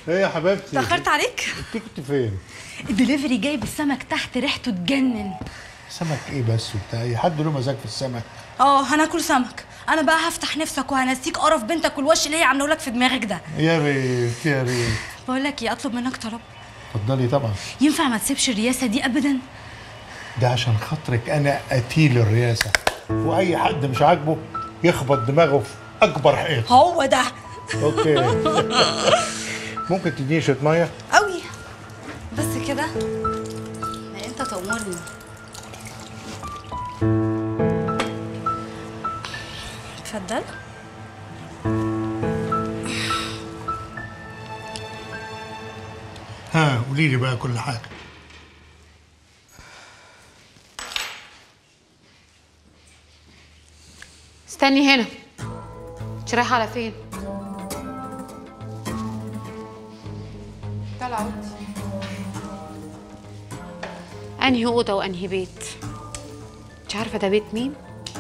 ايه يا حبيبتي تأخرت عليك؟ انت كنت فين الدليفري جايب السمك تحت ريحته تجنن سمك ايه بس وبتاع ايه حد له مزاج في السمك اه هناكل سمك انا بقى هفتح نفسك وهنسيك قرف بنتك والوش اللي هي عامله لك في دماغك ده يا ريت يا ريت بقول لك ايه اطلب منك طلب اتفضلي طبعا ينفع ما تسيبش الرياسه دي ابدا ده عشان خاطرك انا قتيل الرئاسه واي حد مش عاجبه يخبط دماغه في اكبر حيط هو ده اوكي ممكن تديني شويه ميه قوي بس كده لا انت تأمرني اتفضل ها قولي لي بقى كل حاجه استني هنا انت رايحه على فين طلع اوضتي انهي اوضه وانهي بيت انت عارفه ده بيت مين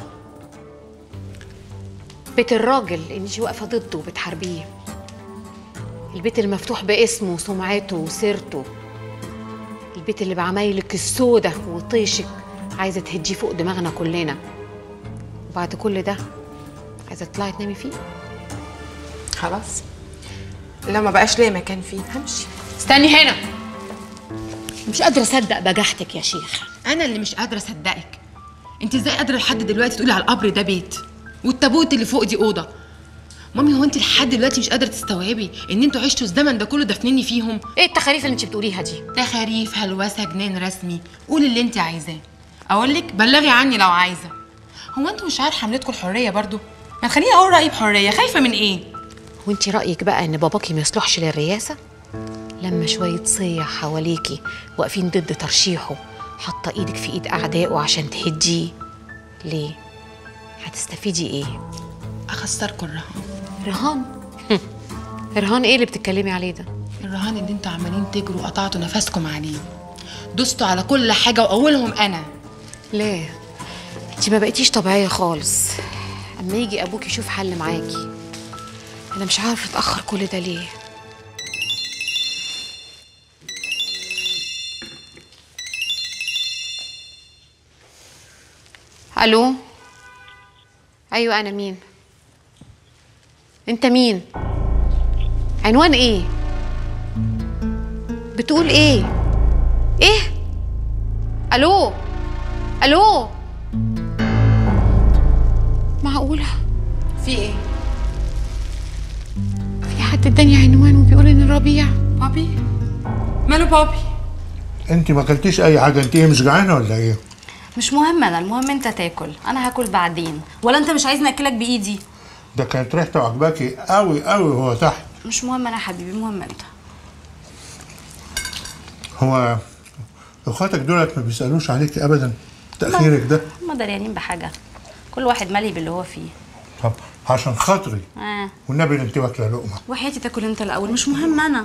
بيت الراجل اللي انت واقفه ضده وبتحاربيه البيت المفتوح باسمه وسمعته وسيرته البيت اللي بعمايلك السودة وطيشك عايزه تهديه فوق دماغنا كلنا وبعد كل ده عايزه تطلعي تنامي فيه خلاص لو ما بقاش ليا مكان فيه همشي استني هنا مش قادره اصدق بجاحتك يا شيخه انا اللي مش قادره اصدقك انت ازاي قادره لحد دلوقتي تقولي على القبر ده بيت والتابوت اللي فوق دي اوضه مامي هو انت لحد دلوقتي مش قادره تستوعبي ان انتوا عشتوا الزمن ده كله دافنيني فيهم ايه التخاريف اللي انت بتقوليها دي تخاريف هلوسه جنان رسمي قولي اللي انت عايزاه اقول لك بلغي عني لو عايزه هو انتوا مش عارف حملتكم الحريه برضو ما تخليني اقول رايي بحريه خايفه من ايه وانت رايك بقى ان باباكي ما يصلحش للرئاسه لما شويه صيع حواليكي واقفين ضد ترشيحه حاطه ايدك في ايد اعدائه عشان تهديه ليه هتستفيدي ايه اخسركم الرهان رهان رهان ايه اللي بتتكلمي عليه ده الرهان اللي انتوا عمالين تجروا وقطعتوا نفسكم عليه دوستوا على كل حاجه واولهم انا ليه انت ما بقيتيش طبيعيه خالص اما يجي ابوك يشوف حل معاكي انا مش عارفه اتاخر كل ده ليه الو ايوه انا مين انت مين عنوان ايه بتقول ايه ايه الو الو معقوله في ايه في حد اداني عنوان وبيقول ان ربيع بابي ماله بابي انت ما اكلتيش اي حاجه انت ايه مش جعانه ولا ايه مش مهم انا المهم انت تاكل انا هاكل بعدين ولا انت مش عايزني اكلك بايدي ده كانت ريحته عجباكي قوي قوي وهو تحت مش مهم انا يا حبيبي المهم انت هو اخواتك دولت ما بيسالوش عليك ابدا تاخيرك ده هم دريانين بحاجه كل واحد مالي باللي هو فيه طب عشان خاطري اه والنبي اللي انت واكله لقمه وحياتي تاكل انت الاول مش مهم انا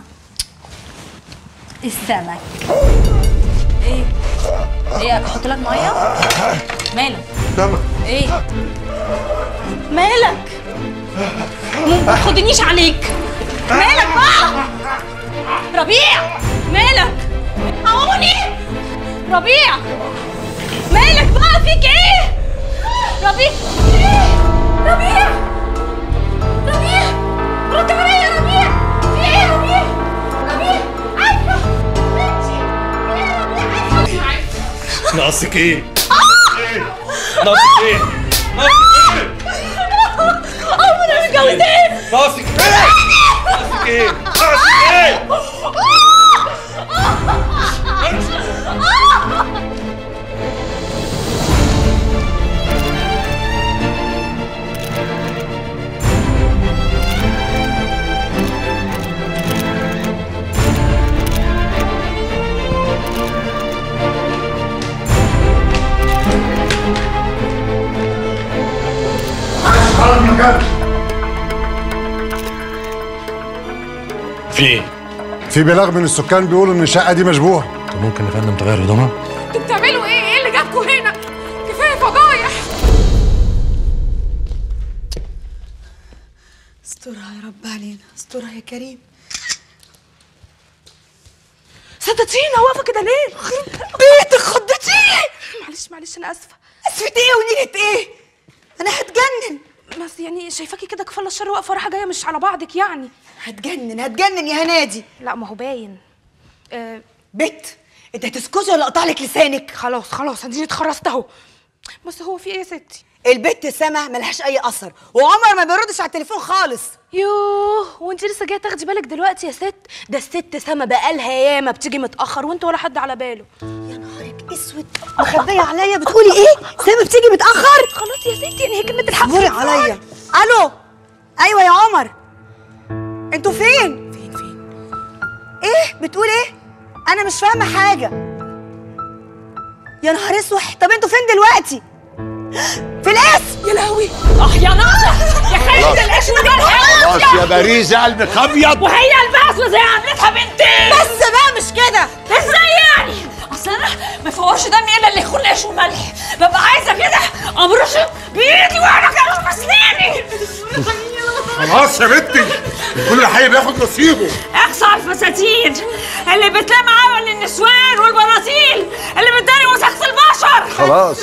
السمك ايه ايه احط لك ميه مالك سمك ايه مالك ما تاخدنيش عليك مالك بقى ربيع مالك عوني ربيع مالك بقى فيك ايه ربيع ايه ربيع ربيع رد عليا يا ربيع في ايه يا ربيع ربيع عارفه بنتي ايه يا ربيع عارفه ناقصك ايه؟ ايه؟ ناقصك ايه؟ ناقصك ايه؟ انا متجوزين ناقصك ايه؟ ناقصك ايه؟ ناقصك ايه؟ في ايه؟ في بلاغ من السكان بيقولوا ان الشقه دي مشبوهه طب ممكن يا فندم تغير هدومها؟ انتوا بتعملوا ايه ايه اللي جابكم هنا كفايه فضايح استرها يا رب علينا استرها يا كريم صدقتيني واقفه كده ليه بيتك خضتيني معلش معلش انا اسفه اسفة ايه ونيلة ايه انا هتجنن بس يعني شايفاكي كده كفاله الشر واقفه رايحه جايه مش على بعضك يعني هتجنن هتجنن يا هنادي لا ما هو باين آه بت انت هتسكتي ولا اقطع لك لسانك خلاص خلاص اديني اتخرست اهو بس هو في ايه يا ستي البت سما ملهاش اي اثر وعمر ما بيردش على التليفون خالص يوه وانت لسه جايه تاخدي بالك دلوقتي يا ست ده الست سما بقالها ياما بتيجي متاخر وانت ولا حد على باله يا نهارك اسود مخبيه عليا بتقولي ايه سما بتيجي متاخر خلاص يا ستي يعني هي كلمه الحق اصبري عليا الو ايوه يا عمر انتوا فين فين فين ايه بتقول ايه انا مش فاهمه حاجه يا نهار اسوح طب انتوا فين دلوقتي في القسم يا لهوي اه يا ناصر يا خالد الاسود دي خلاص يا باريزة قلبك ابيض وهي البعثة زي عملتها بنتين بس بقى مش كده ازاي يعني؟ اصل انا ما فوقش دمي الا اللي يكون عيش وملح ببقى عايزه كده ابرشه بايدي وانا كده بسناني خلاص يا بنتي كل حي بياخد نصيبه اقصى على الفساتين اللي بتلم عمل النسوان والبناطيل اللي بتداري وسخة البشر خلاص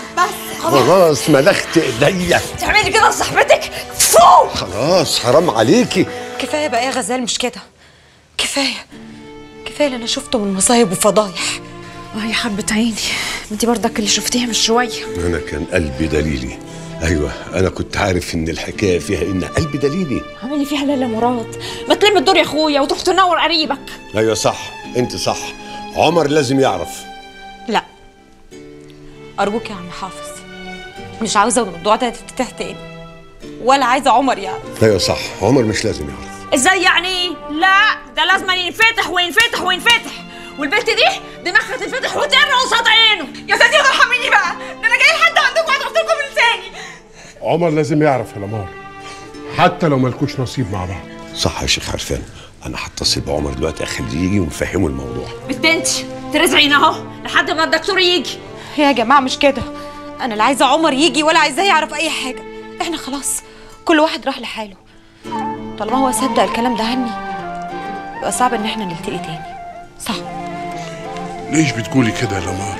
خلاص ملخت ايديا تعملي كده لصاحبتك فو خلاص حرام عليكي كفايه بقى يا غزال مش كده كفايه كفايه اللي انا شفته من مصايب وفضايح اه يا حبة عيني انت برضك اللي شفتيها من شويه انا كان قلبي دليلي ايوه انا كنت عارف ان الحكايه فيها ان قلبي دليلي عاملي فيها لاله مراد ما تلم الدور يا اخويا وتروح تنور قريبك ايوه صح انت صح عمر لازم يعرف لا ارجوك يا عم حافظ مش عاوزه الموضوع ده يتفتح تاني ولا عايزه عمر يعرف ايوه صح عمر مش لازم يعرف ازاي يعني لا ده لازم ينفتح وينفتح وينفتح والبنت دي دماغها تنفتح وتقر قصاد عينه يا ستي ارحميني بقى ده انا جاي لحد عندكم وهتحط لكم لساني عمر لازم يعرف يا لمار حتى لو ملكوش نصيب مع بعض صح يا شيخ عرفان انا هتصل بعمر دلوقتي اخليه يجي ونفهمه الموضوع بنت ترزعين اهو لحد ما الدكتور يجي يا جماعه مش كده انا لا عايزه عمر يجي ولا عايزاه يعرف اي حاجه احنا خلاص كل واحد راح لحاله طالما هو صدق الكلام ده عني يبقى صعب ان احنا نلتقي تاني صح ليش بتقولي كده يا لمار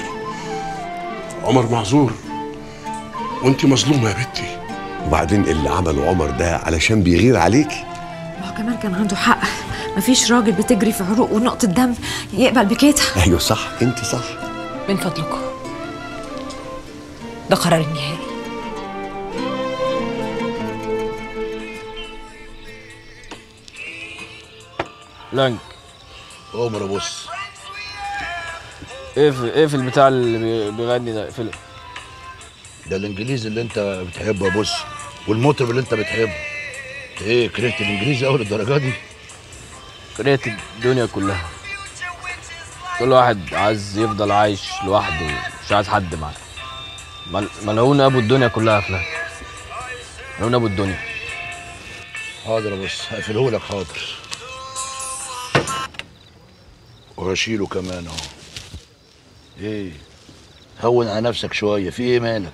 عمر معذور وانت مظلومه يا بنتي وبعدين اللي عمله عمر ده علشان بيغير عليكي ما هو كمان كان عنده حق مفيش راجل بتجري في عروق ونقطة دم يقبل بكده ايوه صح انت صح من فضلكم ده قرار النهائي لانك عمر بص اقفل اقفل البتاع اللي بي- بيغني ده اقفله ده الانجليزي اللي انت بتحبه يا بص والمطرب اللي انت بتحبه ايه كرهت الانجليزي اول الدرجه دي كرهت الدنيا كلها كل واحد عايز يفضل عايش لوحده مش عايز حد معاه مل- ملعون ابو الدنيا كلها فلان ملعون ابو الدنيا حاضر يا بص هقفله لك حاضر وهشيله كمان اهو ايه هون على نفسك شويه في ايه مالك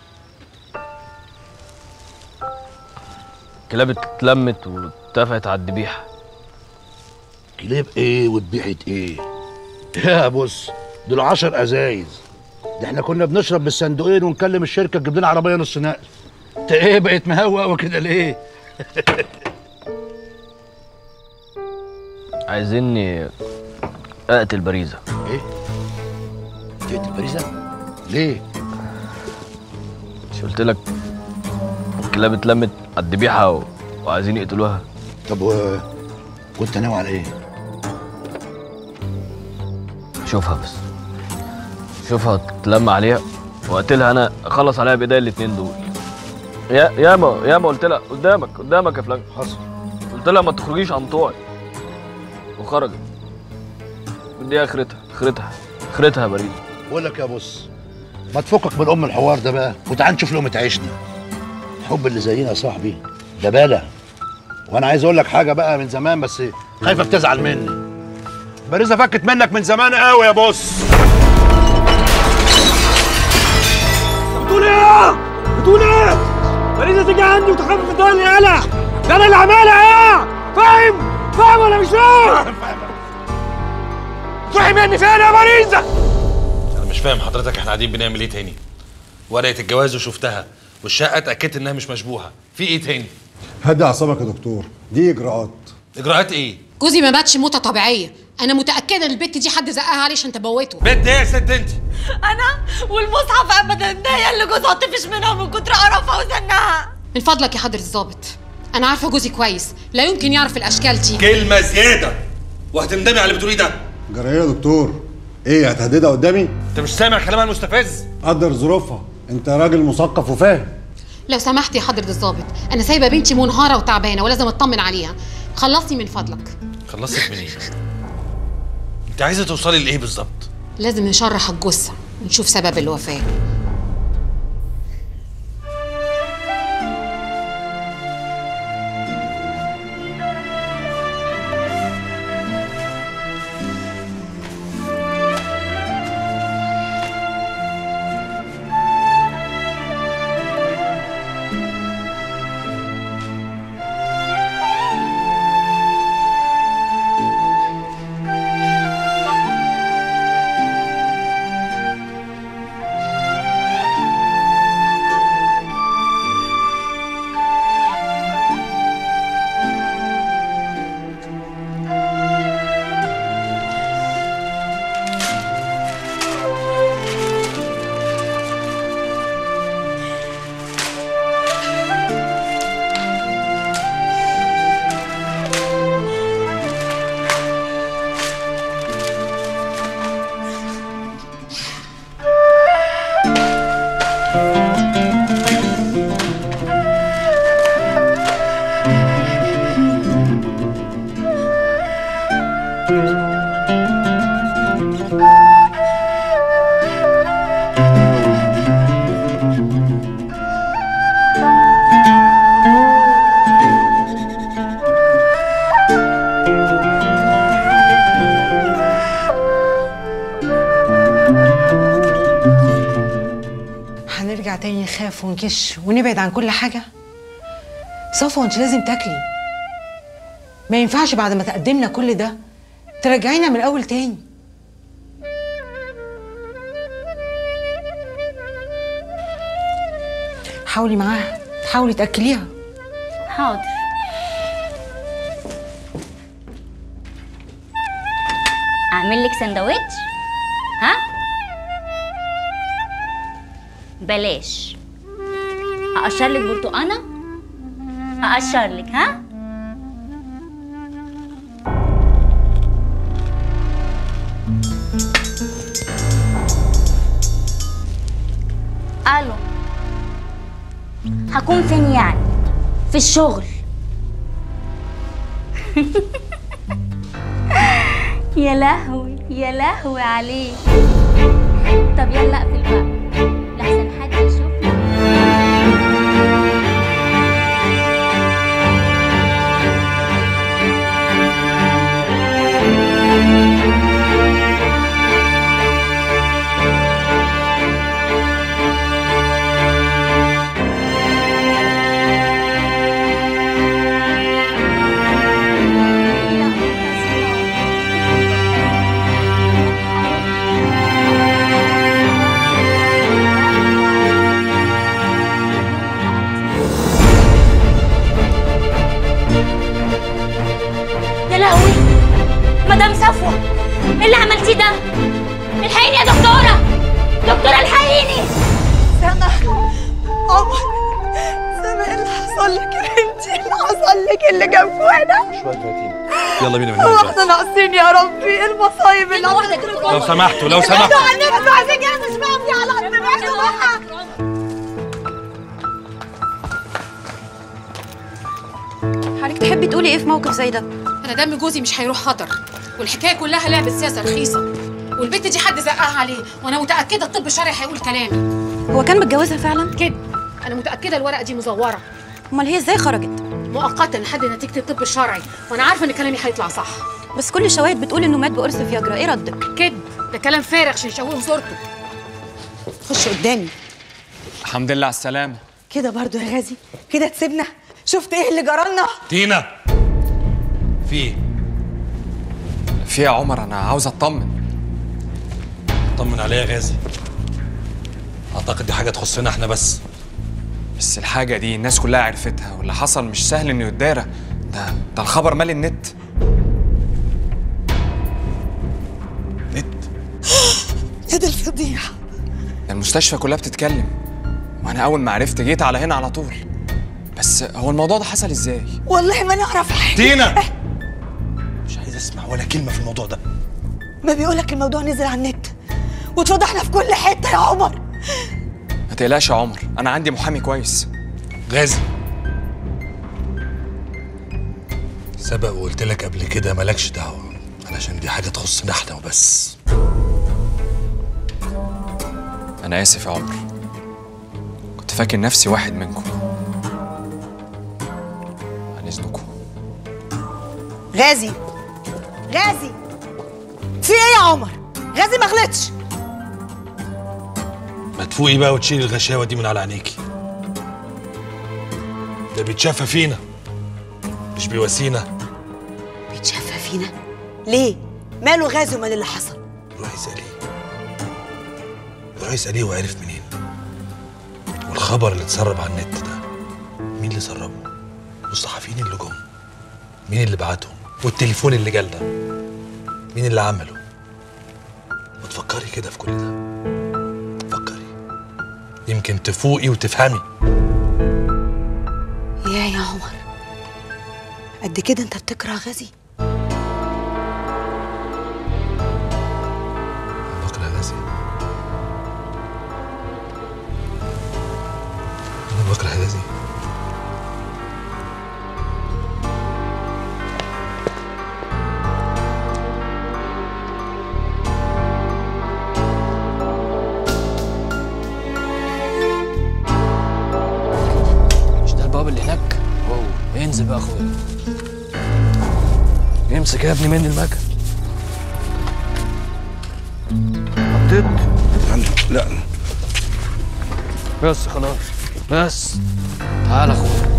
كلاب اتلمت واتفقت على الذبيحه كلاب ايه وذبيحه ايه يا بص دول عشر ازايز ده احنا كنا بنشرب بالصندوقين ونكلم الشركه تجيب لنا عربيه نص نقل انت ايه بقيت مهوى وكده ليه عايزيني اقتل باريزه ايه تقتل باريزه ليه مش قلت لك الكلاب اتلمت على الذبيحه و... وعايزين يقتلوها طب و... وانت ناوي على ايه شوفها بس شوفها تتلم عليها واقتلها انا اخلص عليها بايديا الاتنين دول يا ياما ياما قلت لها قدامك قدامك يا فلان حصل قلت لها ما تخرجيش عن طوعي وخرجت ودي اخرتها اخرتها اخرتها يا بريد بقول لك يا بص ما تفكك من ام الحوار ده بقى وتعال نشوف لقمه عيشنا الحب اللي زينا يا صاحبي ده بلا وانا عايز اقول لك حاجه بقى من زمان بس خايفك تزعل مني باريزه فكت منك من زمان قوي يا بص بتقول ايه؟ بتقول ايه؟ فريدة تيجي عندي وتخفف الدنيا يالا ده انا اللي عمالها يا فاهم؟ فاهم ولا مش فاهم؟ تروحي مني فين يا مريزه انا مش فاهم حضرتك احنا قاعدين بنعمل ايه تاني ورقه الجواز وشفتها والشقه اتاكدت انها مش مشبوهه في ايه تاني هدي اعصابك يا دكتور دي اجراءات اجراءات ايه جوزي ما ماتش موته طبيعيه انا متاكده ان البت دي حد زقها عليه عشان تموته بنت ايه يا ست انت انا والمصحف ابدا ده هي اللي جوزها طفش منها من كتر قرفها وزنها من فضلك يا حضره الظابط انا عارفه جوزي كويس لا يمكن يعرف الاشكال دي كلمه زياده وهتندمي على اللي بتقوليه ده جرايه يا دكتور ايه هتهددها قدامي انت مش سامع كلامها المستفز قدر ظروفها انت راجل مثقف وفاهم لو سمحت يا حضره الظابط انا سايبه بنتي منهاره وتعبانه ولازم اطمن عليها خلصني من فضلك خلصت منين انت عايزه توصلي لايه بالظبط لازم نشرح الجثه ونشوف سبب الوفاه هنرجع تاني نخاف ونكش ونبعد عن كل حاجة صفوة انت لازم تاكلي ما ينفعش بعد ما تقدمنا كل ده ترجعينا من الأول تاني حاولي معاها حاولي تأكليها حاضر اعمل لك سندوتش ها بلاش اقشر لك برتقانه اقشر لك ها الو هكون فين يعني في الشغل يا لهوي يا لهوي عليك طب يلا اقفل بقى لحسن حد يشوفنا يا لهوي مدام صفوة ايه اللي عملتيه ده؟ الحقيني يا دكتورة دكتورة الحقيني سما عمر سما ايه اللي حصل لك يا بنتي؟ ايه اللي حصل لك اللي جابكوا هنا؟ شويه فاتين يلا بينا من هو هنا احنا ناقصين يا ربي ايه المصايب اللي لو سمحتوا لو سمحتوا انتوا على النبي انتوا عايزين كده مش فاهمني على قد ما احنا بقى حضرتك تحبي تقولي ايه في موقف زي ده انا دم جوزي مش هيروح هدر والحكايه كلها لعبه سياسه رخيصه والبت دي حد زقها عليه وانا متاكده الطب الشرعي هيقول كلامي هو كان متجوزها فعلا كده انا متاكده الورقه دي مزوره امال هي ازاي خرجت مؤقتا لحد نتيجه الطب الشرعي وانا عارفه ان كلامي هيطلع صح بس كل الشواهد بتقول انه مات بقرص فياجرا ايه ردك كده ده كلام فارغ عشان يشوهوا صورته خش قدامي الحمد لله على السلامة كده برضو يا غازي كده تسيبنا شفت ايه اللي جرالنا تينا في ايه في يا عمر أنا عاوز أطمن طمن عليا يا غازي اعتقد دي حاجه تخصنا احنا بس بس الحاجة دي الناس كلها عرفتها واللي حصل مش سهل انه يتدارى ده ده الخبر مال النت يا دي الفضيحه ده المستشفى كلها بتتكلم وانا اول ما عرفت جيت على هنا على طول بس هو الموضوع ده حصل ازاي والله ما نعرف حاجه تينا مش عايز اسمع ولا كلمه في الموضوع ده ما بيقولك الموضوع نزل على النت واتفضحنا في كل حته يا عمر ما تقلقش يا عمر انا عندي محامي كويس غازي سبق وقلت لك قبل كده مالكش دعوه علشان دي حاجه تخصنا احنا وبس انا اسف يا عمر كنت فاكر نفسي واحد منكم عن اذنكم غازي غازي في ايه يا عمر غازي ما غلطش ما تفوقي بقى وتشيلي الغشاوه دي من على عينيكي ده بيتشافى فينا مش بيواسينا بيتشفى فينا ليه ماله غازي ومال اللي حصل روحي اساليه روحي اساليه وعرف منين والخبر اللي اتسرب على النت ده مين اللي سربه والصحفيين اللي جم مين اللي بعتهم والتليفون اللي جالنا مين اللي عمله وتفكري كده في كل ده فكري يمكن تفوقي وتفهمي يا يا عمر قد كده انت بتكره غازي بكره غازي انا بكره غازي مش ده الباب اللي هناك هو انزل بقى يا اخويا امسك يا ابني مني المكن حطيت لا بس خلاص بس تعال يا اخويا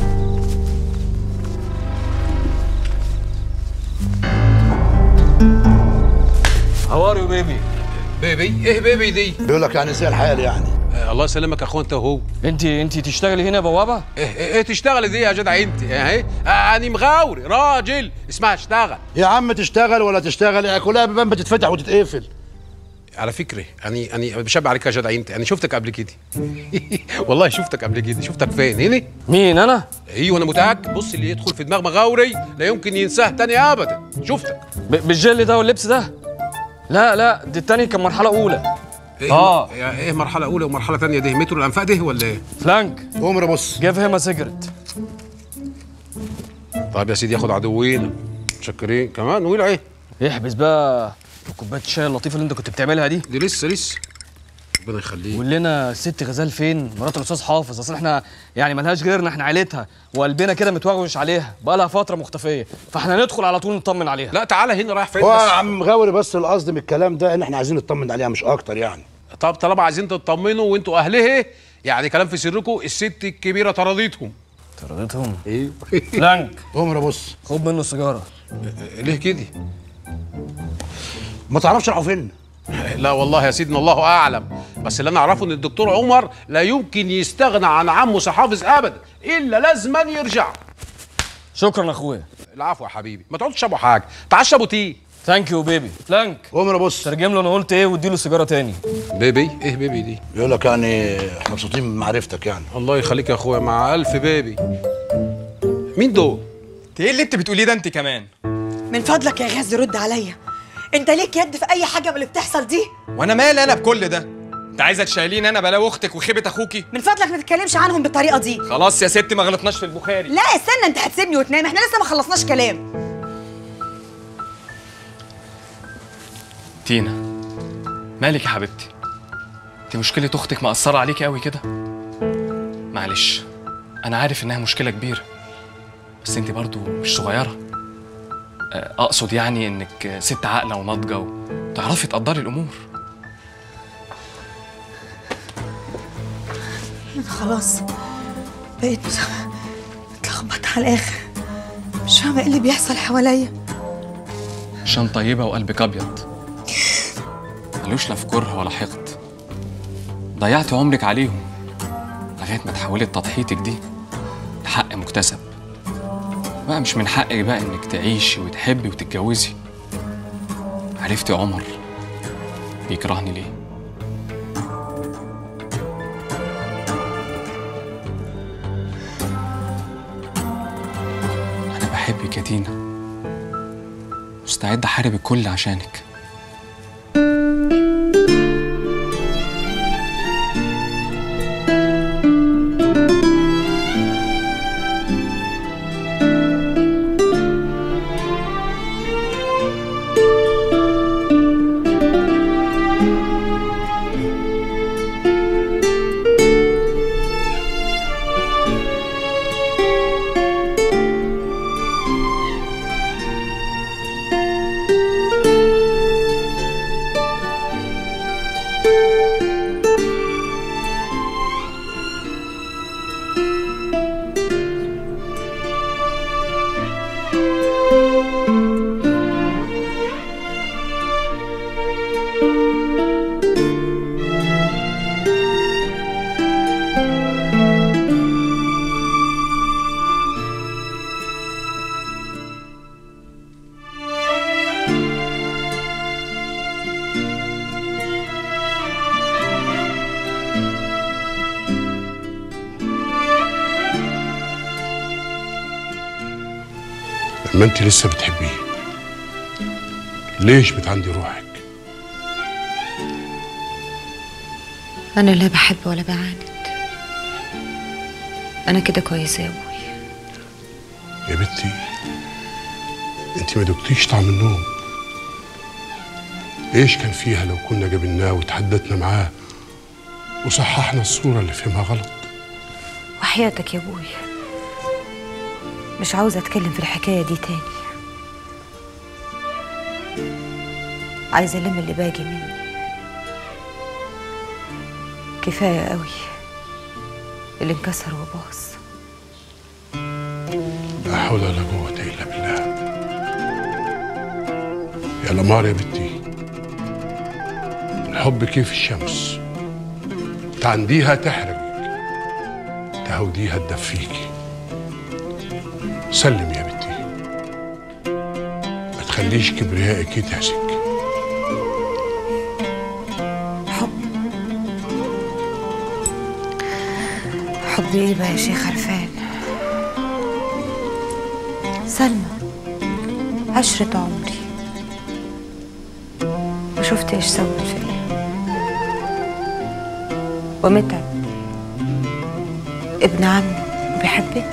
هاو ار يو بيبي بيبي ايه بيبي دي بيقول لك يعني زي الحال يعني الله يسلمك يا اخويا انت وهو انت انت تشتغلي هنا بوابه ايه ايه, إيه تشتغلي دي يا جدع انت اهي انا مغاوري راجل اسمها اشتغل يا عم تشتغل ولا تشتغل يا كلها بيبان بتتفتح وتتقفل على فكره انا انا بشبه عليك يا جدع انت انا شفتك قبل كده والله شفتك قبل كده شفتك فين هنا مين انا ايوه انا متاكد بص اللي يدخل في دماغ مغاوري لا يمكن ينساه تاني ابدا شفتك ب- بالجل ده واللبس ده لا لا دي التاني كان مرحله اولى ايه اه يا ايه مرحله اولى ومرحله ثانيه دي مترو الانفاق ده ولا ايه فلانك عمر بص جيف هيم سيجرت طيب يا سيدي ياخد عدوينا متشكرين كمان نقول ايه احبس بقى كوبايه الشاي اللطيفه اللي انت كنت بتعملها دي دي لسه لسه ربنا يخليك قول لنا الست غزال فين مرات الاستاذ حافظ اصل احنا يعني ملهاش غيرنا احنا عيلتها وقلبنا كده متوغوش عليها بقى لها فتره مختفيه فاحنا ندخل على طول نطمن عليها لا تعالى هنا رايح فين هو بس يا عم غاوري بس القصد من الكلام ده ان احنا عايزين نطمن عليها مش اكتر يعني طب طالما عايزين تطمنوا وانتوا اهلها يعني كلام في سركم الست الكبيره طردتهم طردتهم ايوه فلانك عمر بص خد منه السيجاره ليه كده ما تعرفش راحوا فين لا والله يا سيدنا الله اعلم بس اللي انا اعرفه ان الدكتور عمر لا يمكن يستغنى عن عمه حافظ ابدا الا لازما يرجع شكرا يا اخويا العفو يا حبيبي ما تقعدش تشربوا حاجه تعال اشربوا تي ثانك يو بيبي فلانك عمر بص ترجم له انا قلت ايه واديله سيجاره تاني بيبي ايه بيبي دي بيقول لك يعني احنا مبسوطين بمعرفتك يعني الله يخليك يا اخويا مع الف بيبي مين دول ايه اللي انت بتقوليه ده انت كمان من فضلك يا غازي رد عليا انت ليك يد في اي حاجه من اللي بتحصل دي وانا مالي انا بكل ده انت عايزه تشيليني انا بلاوي اختك وخيبه اخوكي من فضلك ما تتكلمش عنهم بالطريقه دي خلاص يا ستي ما غلطناش في البخاري لا استنى انت هتسيبني وتنام احنا لسه ما خلصناش كلام تينا مالك يا حبيبتي انت مشكله اختك مأثره عليكي قوي كده معلش انا عارف انها مشكله كبيره بس انت برضو مش صغيره آه، اقصد يعني انك ست عاقله وناضجه وتعرفي تقدري الامور انا خلاص بقيت متلخبطه على الاخر مش فاهمه ايه اللي بيحصل حواليا عشان طيبه وقلبك ابيض ملوش لا في كره ولا حقد ضيعت عمرك عليهم لغايه ما تحولت تضحيتك دي لحق مكتسب بقى مش من حقك بقى انك تعيشي وتحبي وتتجوزي عرفتي عمر بيكرهني ليه انا بحبك يا تينا مستعد احارب الكل عشانك لما انت لسه بتحبيه ليش بتعندي روحك انا لا بحب ولا بعاند انا كده كويسه يا ابوي يا بنتي انت ما دقتيش طعم النوم ايش كان فيها لو كنا قابلناه وتحدثنا معاه وصححنا الصورة اللي فهمها غلط وحياتك يا ابوي مش عاوزه اتكلم في الحكايه دي تاني عايزه الم اللي باقي مني كفايه قوي اللي انكسر وباظ لا حول ولا قوة إلا بالله يا لمار يا بنتي الحب كيف الشمس تعنديها تحرقك تهوديها تدفيكي سلم يا بنتي ما تخليش كبريائك يتهزك حب ايه بقى يا شيخ عرفان سلمى عشرة عمري وشفت ايش سوت فيا ومتعب ابن عمي وبيحبني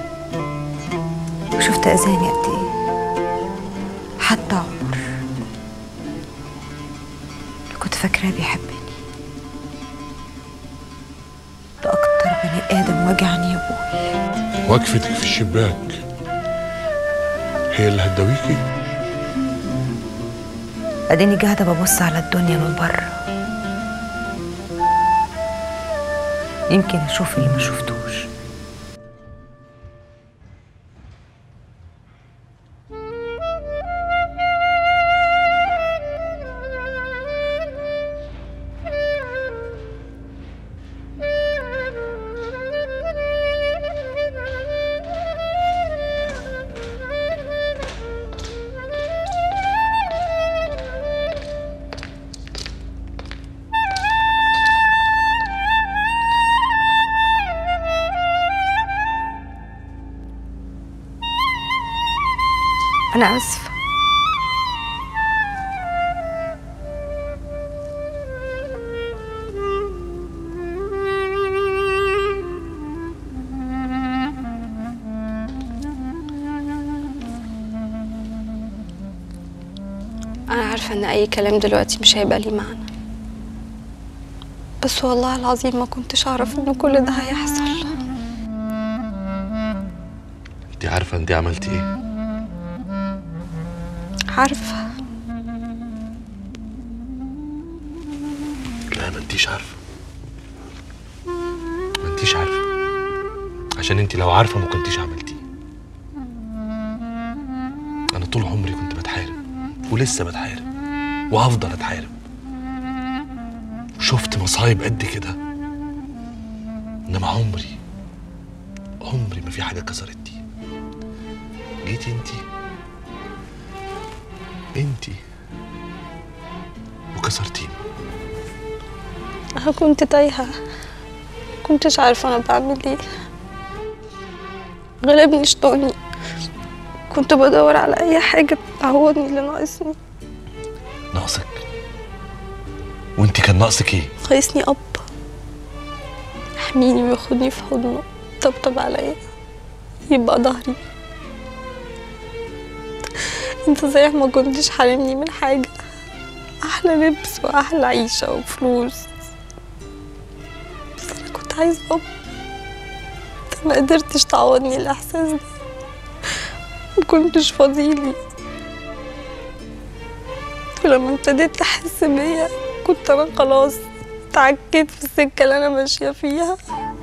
وشفت اذاني قد ايه حتى عمر اللي كنت فاكراه بيحبني ده اكتر بني ادم وجعني يا ابوي وقفتك في الشباك هي اللي هتداويكي اديني قاعده ببص على الدنيا من بره يمكن اشوف اللي ما شفتوش انا اسفه أنا عارفة إن أي كلام دلوقتي مش هيبقى ليه معنى بس والله العظيم ما كنتش أعرف إن كل ده هيحصل انت عارفه انت عملتي ايه عارفة لا ما انتيش عارفه ما انتيش عارفه عشان انت لو عارفه ما كنتيش عملتيه انا طول عمري كنت بتحارب ولسه بتحارب وهفضل اتحارب شفت مصايب قد كده انما عمري عمري ما في حاجه كسرتني جيتي انتي انتي وكسرتيني أنا كنت تايهة كنتش عارفة أنا بعمل إيه غلبني شطاني كنت بدور على أي حاجة تعوضني اللي ناقصني ناقصك وانتي كان ناقصك ايه ناقصني أب يحميني وياخدني في حضنه طبطب عليا يبقى ظهري انت زي ما كنتش حارمني من حاجة أحلى لبس وأحلى عيشة وفلوس بس أنا كنت عايزة أب انت ما قدرتش تعوضني الإحساس ده مكنتش فاضيلي ولما ابتديت تحس بيا كنت أنا خلاص اتعكيت في السكة اللي أنا ماشية فيها